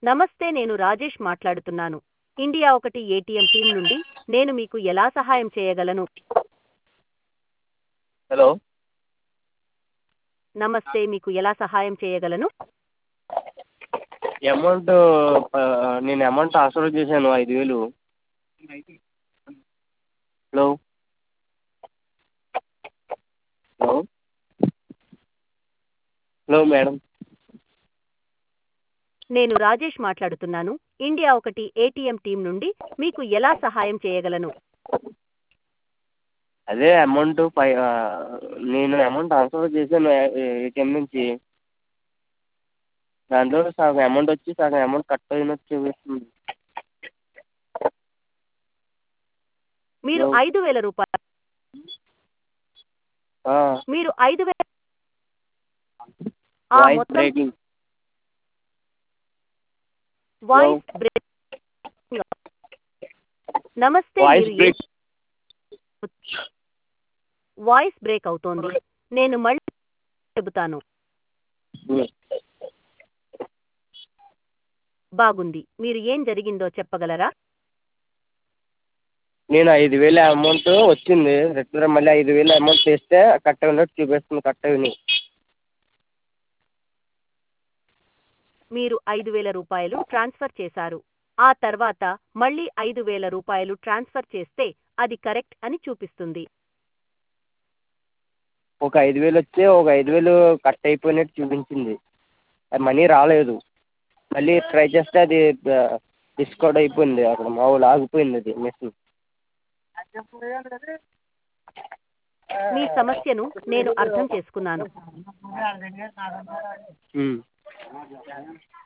నమస్తే నేను రాజేష్ మాట్లాడుతున్నాను ఇండియా ఒకటి ఏటీఎం టీం నుండి నేను మీకు ఎలా సహాయం చేయగలను హలో నమస్తే మీకు ఎలా సహాయం చేయగలను అమౌంట్ నేను అమౌంట్ ట్రాన్స్ఫర్ చేశాను ఐదు వేలు హలో హలో హలో మేడం నేను రాజేష్ మాట్లాడుతున్నాను ఇండియా ఒకటి ఏటీఎం టీం నుండి మీకు ఎలా సహాయం చేయగలను అదే అమౌంట్ ఫైవ్ నేను అమౌంట్ ట్రాన్స్ఫర్ చేశాను ఏటీఎం నుంచి దాంట్లో సగం అమౌంట్ వచ్చి సగం అమౌంట్ కట్ అయినట్టు చూపిస్తుంది మీరు హలో. ఐదు వేల రూపాయలు మీరు ఐదు వేల ఆ వాయిస్ మొత్తం బ్రేకింగ్ వాయిస్ బ్రేక్ నమస్తే వాయిస్ మీరు బ్రేక్ ఏ- వాయిస్ బ్రేక్ అవుతోంది నేను మళ్ళీ చెబుతాను బాగుంది మీరు ఏం జరిగిందో చెప్పగలరా నేను ఐదు వేలు అమౌంట్ వచ్చింది రిటర్న్ మళ్ళీ ఐదు వేలు అమౌంట్ వేస్తే కట్ అయినట్టు చూపిస్తుంది కట్ అయినాయి మీరు ఐదు వేల రూపాయలు ట్రాన్స్ఫర్ చేశారు ఆ తర్వాత మళ్ళీ ఐదు వేల రూపాయలు ట్రాన్స్ఫర్ చేస్తే అది కరెక్ట్ అని చూపిస్తుంది ఒక ఐదు వేలు వచ్చి ఒక ఐదు వేలు కట్ అయిపోయినట్టు చూపించింది అది మనీ రాలేదు మళ్ళీ ట్రై చేస్తే అది డిస్కౌంట్ అయిపోయింది అక్కడ మామూలు ఆగిపోయింది అది మెషిన్ మీ సమస్యను నేను అర్థం చేసుకున్నాను ఉమ్.